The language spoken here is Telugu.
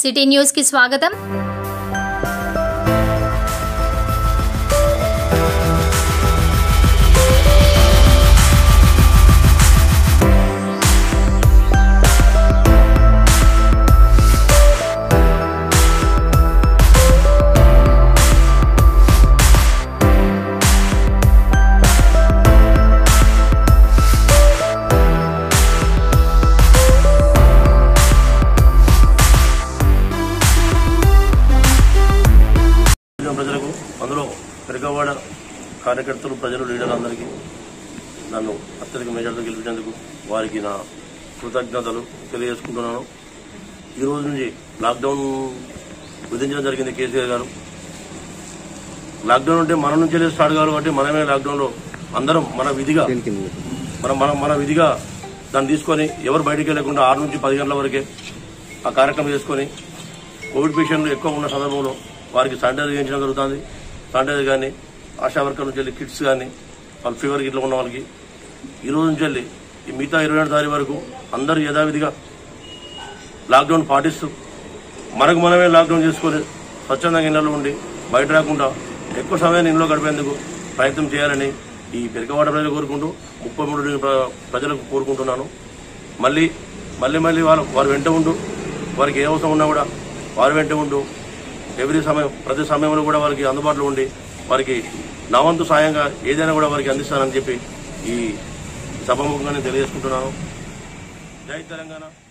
సిటీ న్యూస్ కి స్వాగతం రాష్ట్ర ప్రజలకు అందులో పెరగవాడ కార్యకర్తలు ప్రజలు లీడర్లందరికీ నన్ను అత్యధిక మెజార్టీతో గెలిపించేందుకు వారికి నా కృతజ్ఞతలు తెలియజేసుకుంటున్నాను ఈ రోజు నుంచి లాక్డౌన్ విధించడం జరిగింది కేసీఆర్ గారు లాక్డౌన్ అంటే మన నుంచే స్టార్ట్ కావాలి కాబట్టి మనమే లాక్డౌన్లో అందరం మన విధిగా మనం మనం మన విధిగా దాన్ని తీసుకొని ఎవరు బయటికి వెళ్ళకుండా ఆరు నుంచి పది గంటల వరకే ఆ కార్యక్రమం చేసుకొని కోవిడ్ పేషెంట్లు ఎక్కువ ఉన్న సందర్భంలో వారికి శానిటైజర్ చేయించడం జరుగుతుంది శానిటైజర్ కానీ ఆశా వర్కర్ నుంచి వెళ్ళి కిట్స్ కానీ వాళ్ళ ఫీవర్ ఇట్లా ఉన్న వాళ్ళకి ఈ రోజు నుంచి వెళ్ళి ఈ మిగతా ఇరవై ఏడు తారీఖు వరకు అందరూ యథావిధిగా లాక్డౌన్ పాటిస్తూ మనకు మనమే లాక్డౌన్ చేసుకొని స్వచ్ఛందంగా ఇళ్లలో ఉండి బయట రాకుండా ఎక్కువ సమయాన్ని ఇంట్లో గడిపేందుకు ప్రయత్నం చేయాలని ఈ పెరకవాడ ప్రజలు కోరుకుంటూ ముప్పై మూడు డివిజన్ ప్ర- ప్రజలకు కోరుకుంటున్నాను మళ్ళీ మళ్ళీ మళ్ళీ వాళ్ళ వారు వెంట ఉండు వారికి ఏ అవసరం ఉన్నా కూడా వారి వెంట ఉండు ఎవ్రీ సమయం ప్రతి సమయంలో కూడా వారికి అందుబాటులో ఉండి వారికి నా వంతు సాయంగా ఏదైనా కూడా వారికి అందిస్తానని చెప్పి ఈ సభాముఖంగా నేను తెలియజేసుకుంటున్నాను జై తెలంగాణ